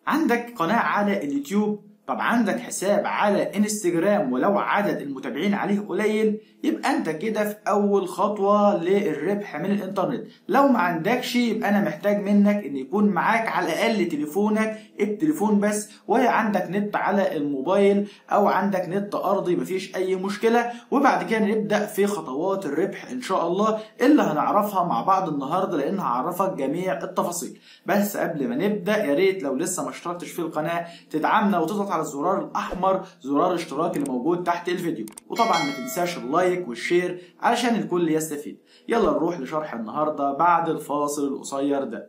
عندك قناة على اليوتيوب طب عندك حساب على انستجرام ولو عدد المتابعين عليه قليل يبقى انت كده في اول خطوة للربح من الانترنت لو ما عندكش يبقى انا محتاج منك ان يكون معاك على الاقل تليفونك التليفون بس وعندك نت على الموبايل او عندك نت ارضي مفيش اي مشكلة وبعد كده نبدأ في خطوات الربح ان شاء الله اللي هنعرفها مع بعض النهاردة لان هعرفك جميع التفاصيل بس قبل ما نبدأ يا ريت لو لسه ما اشتركتش في القناة تدعمنا وتضغط على الزرار الاحمر زرار الاشتراك اللي موجود تحت الفيديو وطبعا ما تنساش اللايك والشير علشان الكل يستفيد يلا نروح لشرح النهارده بعد الفاصل القصير ده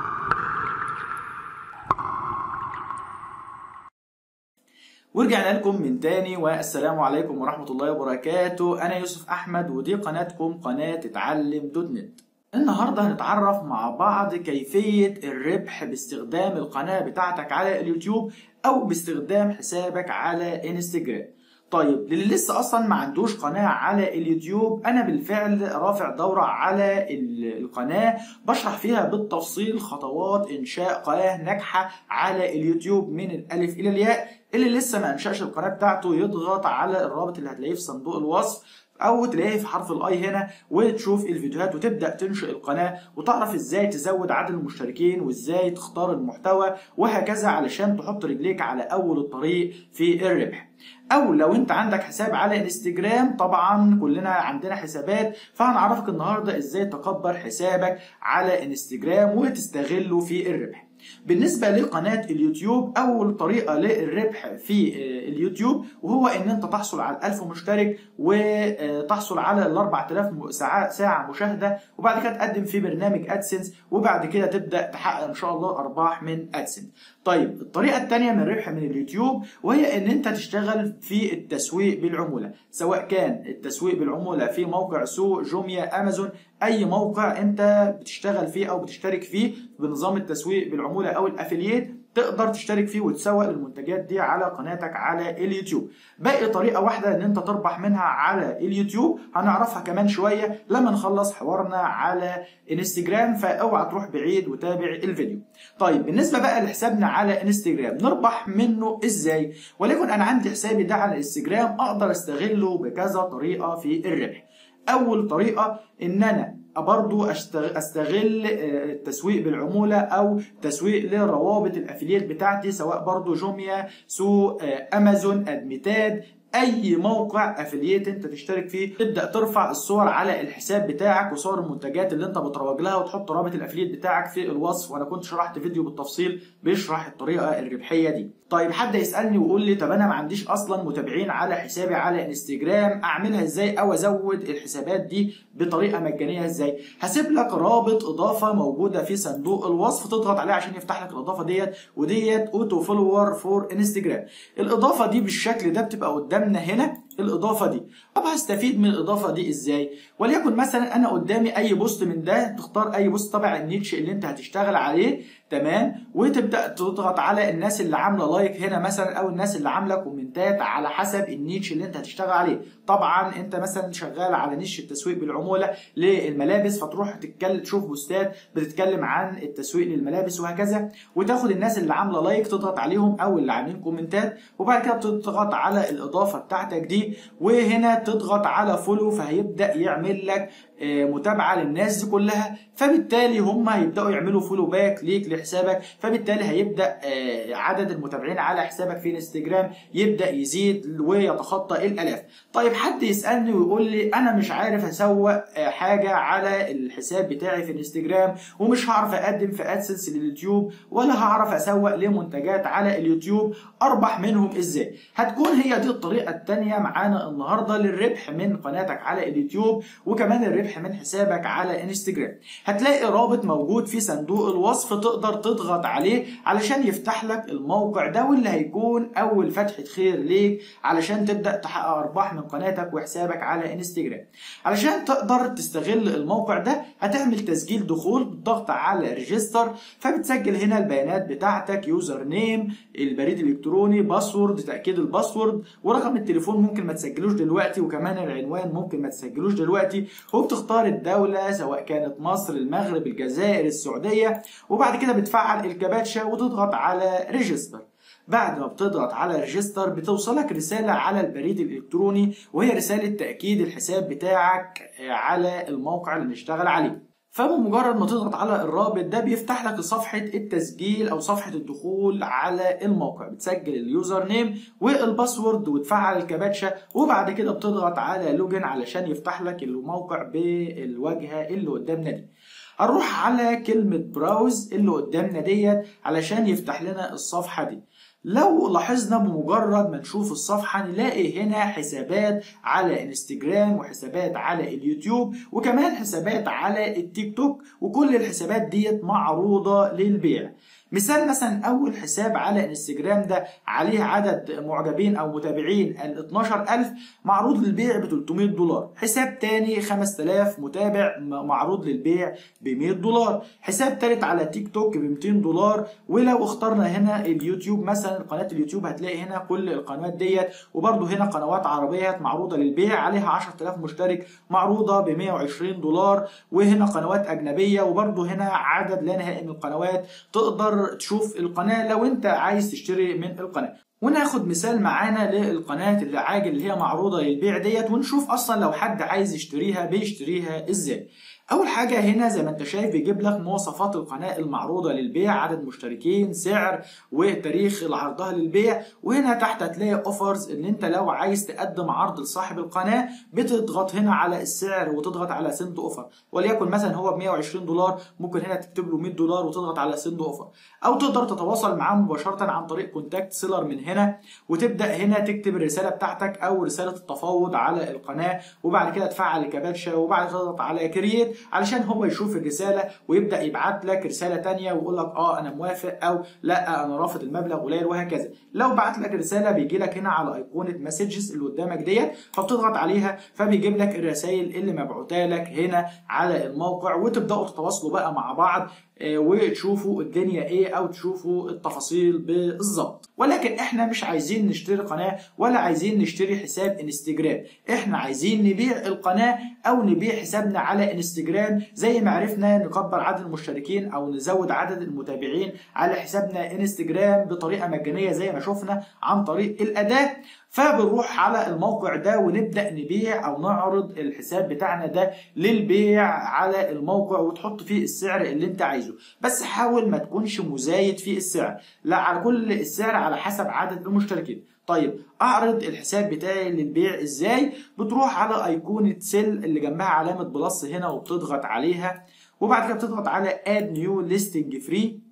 ورجعنا لكم من تاني والسلام عليكم ورحمة الله وبركاته أنا يوسف أحمد ودي قناتكم قناة اتعلم دوت نت النهارده هنتعرف مع بعض كيفية الربح باستخدام القناة بتاعتك على اليوتيوب أو باستخدام حسابك على انستجرام طيب للي لسه اصلا ما عندوش قناه على اليوتيوب انا بالفعل رافع دوره على القناه بشرح فيها بالتفصيل خطوات انشاء قناه ناجحه على اليوتيوب من الالف الى الياء اللي لسه ما انشاش القناه بتاعته يضغط على الرابط اللي هتلاقيه في صندوق الوصف او تلاقيه في حرف الاي هنا وتشوف الفيديوهات وتبدا تنشئ القناه وتعرف ازاي تزود عدد المشتركين وازاي تختار المحتوى وهكذا علشان تحط رجليك على اول الطريق في الربح او لو انت عندك حساب على انستجرام طبعا كلنا عندنا حسابات فهنعرفك النهارده ازاي تكبر حسابك على انستجرام وتستغله في الربح بالنسبة لقناة اليوتيوب أول طريقة للربح في اليوتيوب وهو إن أنت تحصل على 1000 مشترك وتحصل على ال 4000 ساعة مشاهدة وبعد كده تقدم في برنامج أدسنس وبعد كده تبدأ تحقق إن شاء الله أرباح من أدسنس. طيب الطريقة الثانية من الربح من اليوتيوب وهي إن أنت تشتغل في التسويق بالعمولة سواء كان التسويق بالعمولة في موقع سوق جوميا أمازون اي موقع انت بتشتغل فيه او بتشترك فيه بنظام التسويق بالعموله او الافلييت تقدر تشترك فيه وتسوق المنتجات دي على قناتك على اليوتيوب باقي طريقة واحدة ان انت تربح منها على اليوتيوب هنعرفها كمان شوية لما نخلص حوارنا على انستجرام فاوعى تروح بعيد وتابع الفيديو طيب بالنسبة بقى لحسابنا على انستجرام نربح منه ازاي ولكن انا عندي حسابي ده على انستجرام اقدر استغله بكذا طريقة في الربح اول طريقة ان انا برضو استغل التسويق بالعمولة او تسويق لروابط الافليات بتاعتي سواء برضو جوميا سوق امازون ادميتاد اي موقع افلييت انت تشترك فيه تبدا ترفع الصور على الحساب بتاعك وصور المنتجات اللي انت بتروج لها وتحط رابط الافلييت بتاعك في الوصف وانا كنت شرحت فيديو بالتفصيل بيشرح الطريقه الربحيه دي طيب حد يسالني ويقول لي طب انا ما عنديش اصلا متابعين على حسابي على انستجرام اعملها ازاي او ازود الحسابات دي بطريقه مجانيه ازاي هسيب لك رابط اضافه موجوده في صندوق الوصف تضغط عليه عشان يفتح لك الاضافه ديت وديت اوتو فولور فور انستجرام الاضافه دي بالشكل ده بتبقى قدامنا هنا الاضافه دي طب هستفيد من الاضافه دي ازاي وليكن مثلا انا قدامي اي بوست من ده تختار اي بوست تبع النيتش اللي انت هتشتغل عليه تمام وتبدا تضغط على الناس اللي عامله لايك هنا مثلا او الناس اللي عامله كومنتات على حسب النيتش اللي انت هتشتغل عليه طبعا انت مثلا شغال على نيش التسويق بالعموله للملابس فتروح تتكلم تشوف بوستات بتتكلم عن التسويق للملابس وهكذا وتاخد الناس اللي عامله لايك تضغط عليهم او اللي عاملين كومنتات وبعد كده تضغط على الاضافه بتاعتك دي وهنا تضغط على فولو فهيبدا يعمل لك متابعه للناس دي كلها فبالتالي هم هيبداوا يعملوا فولو باك ليك لحسابك فبالتالي هيبدا عدد المتابعين على حسابك في انستجرام يبدا يزيد ويتخطى الالاف طيب حد يسالني ويقول لي انا مش عارف اسوق حاجه على الحساب بتاعي في انستجرام ومش هعرف اقدم في ادسنس لليوتيوب ولا هعرف اسوق لمنتجات على اليوتيوب اربح منهم ازاي هتكون هي دي الطريقه الثانيه معانا النهارده للربح من قناتك على اليوتيوب وكمان الربح من حسابك على انستجرام هتلاقي رابط موجود في صندوق الوصف تقدر تضغط عليه علشان يفتح لك الموقع ده واللي هيكون اول فتحه خير ليك علشان تبدا تحقق ارباح من قناتك وحسابك على انستجرام علشان تقدر تستغل الموقع ده هتعمل تسجيل دخول بالضغط على ريجستر فبتسجل هنا البيانات بتاعتك يوزر نيم البريد الالكتروني باسورد تاكيد الباسورد ورقم التليفون ممكن ما تسجلوش دلوقتي وكمان العنوان ممكن ما تسجلوش دلوقتي وبتختار وبتختار الدولة سواء كانت مصر المغرب الجزائر السعودية وبعد كده بتفعل الكباتشا وتضغط على ريجستر بعد ما بتضغط على ريجستر بتوصلك رسالة على البريد الإلكتروني وهي رسالة تأكيد الحساب بتاعك على الموقع اللي نشتغل عليه فبمجرد ما تضغط على الرابط ده بيفتح لك صفحة التسجيل أو صفحة الدخول على الموقع بتسجل اليوزر نيم والباسورد وتفعل الكباتشا وبعد كده بتضغط على لوجن علشان يفتح لك الموقع بالواجهة اللي قدامنا دي هنروح على كلمة براوز اللي قدامنا ديت علشان يفتح لنا الصفحة دي لو لاحظنا بمجرد ما نشوف الصفحة نلاقي هنا حسابات على انستجرام وحسابات على اليوتيوب وكمان حسابات على التيك توك وكل الحسابات ديت معروضة للبيع مثال مثلا اول حساب على انستجرام ده عليه عدد معجبين او متابعين ال 12000 معروض للبيع ب 300 دولار حساب تاني 5000 متابع معروض للبيع ب 100 دولار حساب تالت على تيك توك ب 200 دولار ولو اخترنا هنا اليوتيوب مثلا قناه اليوتيوب هتلاقي هنا كل القنوات ديت وبرده هنا قنوات عربيه معروضه للبيع عليها 10000 مشترك معروضه ب 120 دولار وهنا قنوات اجنبيه وبرده هنا عدد لا نهائي من القنوات تقدر تشوف القناه لو انت عايز تشتري من القناه وناخد مثال معانا للقناة اللي عاجل اللي هي معروضة للبيع ديت ونشوف أصلا لو حد عايز يشتريها بيشتريها إزاي أول حاجة هنا زي ما أنت شايف بيجيب لك مواصفات القناة المعروضة للبيع عدد مشتركين سعر وتاريخ عرضها للبيع وهنا تحت هتلاقي اوفرز ان انت لو عايز تقدم عرض لصاحب القناة بتضغط هنا على السعر وتضغط على سند اوفر وليكن مثلا هو ب 120 دولار ممكن هنا تكتب له 100 دولار وتضغط على سند اوفر او تقدر تتواصل معاه مباشرة عن طريق كونتاكت سيلر من هنا وتبدا هنا تكتب الرسالة بتاعتك او رسالة التفاوض على القناة وبعد كده تفعل الكباتشا وبعد كده تضغط على كرييت علشان هو يشوف الرسالة ويبدا يبعت لك رسالة تانية ويقول لك اه انا موافق او لا انا رافض المبلغ قليل وهكذا لو بعت لك رساله بيجي لك هنا على ايقونه مسجز اللي قدامك ديت فبتضغط عليها فبيجيب لك الرسائل اللي مبعوته لك هنا على الموقع وتبداوا تتواصلوا بقى مع بعض وتشوفوا الدنيا ايه او تشوفوا التفاصيل بالظبط ولكن احنا مش عايزين نشتري قناه ولا عايزين نشتري حساب انستجرام احنا عايزين نبيع القناه او نبيع حسابنا على انستجرام زي ما عرفنا نكبر عدد المشتركين او نزود عدد المتابعين على حسابنا انستجرام بطريقه مجانيه زي ما شفنا عن طريق الاداه فبنروح على الموقع ده ونبدا نبيع او نعرض الحساب بتاعنا ده للبيع على الموقع وتحط فيه السعر اللي انت عايزه بس حاول ما تكونش مزايد في السعر لا على كل السعر على حسب عدد المشتركين طيب اعرض الحساب بتاعي للبيع ازاي بتروح على ايقونه سيل اللي جنبها علامه بلس هنا وبتضغط عليها وبعد كده بتضغط على اد نيو ليستنج فري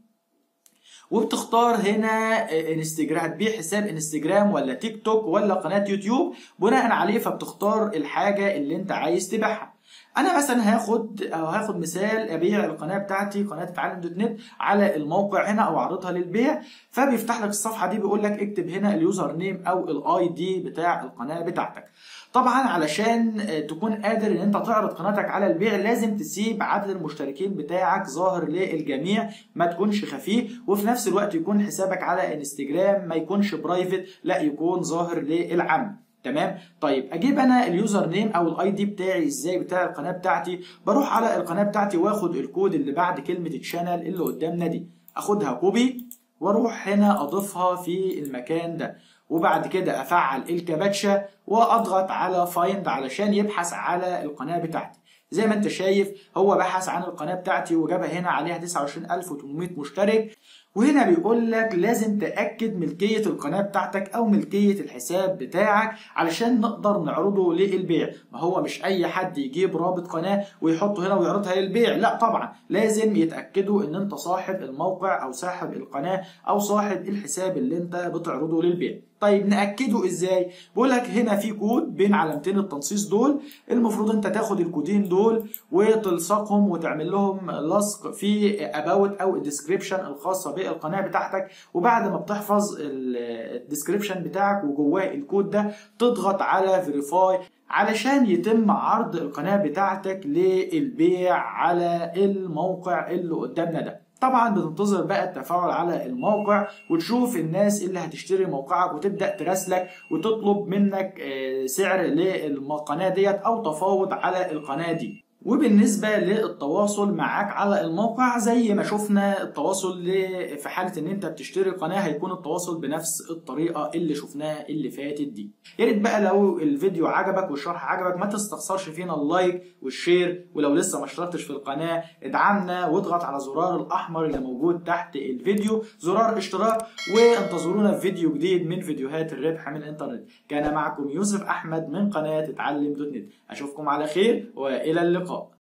وبتختار هنا انستجرام هتبيع حساب انستجرام ولا تيك توك ولا قناه يوتيوب بناء عليه فبتختار الحاجه اللي انت عايز تبيعها انا مثلا هاخد او هاخد مثال ابيع القناه بتاعتي قناه اتعلم دوت نت على الموقع هنا او اعرضها للبيع فبيفتح لك الصفحه دي بيقول لك اكتب هنا اليوزر نيم او الاي دي بتاع القناه بتاعتك طبعا علشان تكون قادر ان انت تعرض قناتك على البيع لازم تسيب عدد المشتركين بتاعك ظاهر للجميع ما تكونش خفيه وفي نفس الوقت يكون حسابك على انستجرام ما يكونش برايفت لا يكون ظاهر للعام تمام طيب اجيب انا اليوزر نيم او الاي دي بتاعي ازاي بتاع القناه بتاعتي بروح على القناه بتاعتي واخد الكود اللي بعد كلمه الشانل اللي قدامنا دي اخدها كوبي واروح هنا اضيفها في المكان ده وبعد كده افعل الكباتشا واضغط على فايند علشان يبحث على القناه بتاعتي زي ما انت شايف هو بحث عن القناه بتاعتي وجابها هنا عليها 29800 مشترك وهنا بيقول لك لازم تأكد ملكية القناة بتاعتك أو ملكية الحساب بتاعك علشان نقدر نعرضه للبيع ما هو مش أي حد يجيب رابط قناة ويحطه هنا ويعرضها للبيع لا طبعا لازم يتأكدوا إن أنت صاحب الموقع أو صاحب القناة أو صاحب الحساب اللي أنت بتعرضه للبيع طيب ناكده ازاي بقول لك هنا في كود بين علامتين التنصيص دول المفروض انت تاخد الكودين دول وتلصقهم وتعمل لهم لصق في اباوت او الديسكريبشن الخاصه بالقناه بتاعتك وبعد ما بتحفظ الديسكريبشن بتاعك وجواه الكود ده تضغط على فيريفاي علشان يتم عرض القناه بتاعتك للبيع على الموقع اللي قدامنا ده طبعا بتنتظر بقى التفاعل على الموقع وتشوف الناس اللي هتشتري موقعك وتبدا تراسلك وتطلب منك سعر للقناه ديت او تفاوض على القناه دي وبالنسبة للتواصل معاك على الموقع زي ما شفنا التواصل ل- في حالة ان انت بتشتري قناة هيكون التواصل بنفس الطريقة اللي شفناها اللي فاتت دي يا ريت بقى لو الفيديو عجبك والشرح عجبك ما تستخسرش فينا اللايك والشير ولو لسه ما اشتركتش في القناة ادعمنا واضغط على زرار الاحمر اللي موجود تحت الفيديو زرار اشتراك وانتظرونا في فيديو جديد من فيديوهات الربح من الانترنت كان معكم يوسف احمد من قناة اتعلم دوت نت اشوفكم على خير والى اللقاء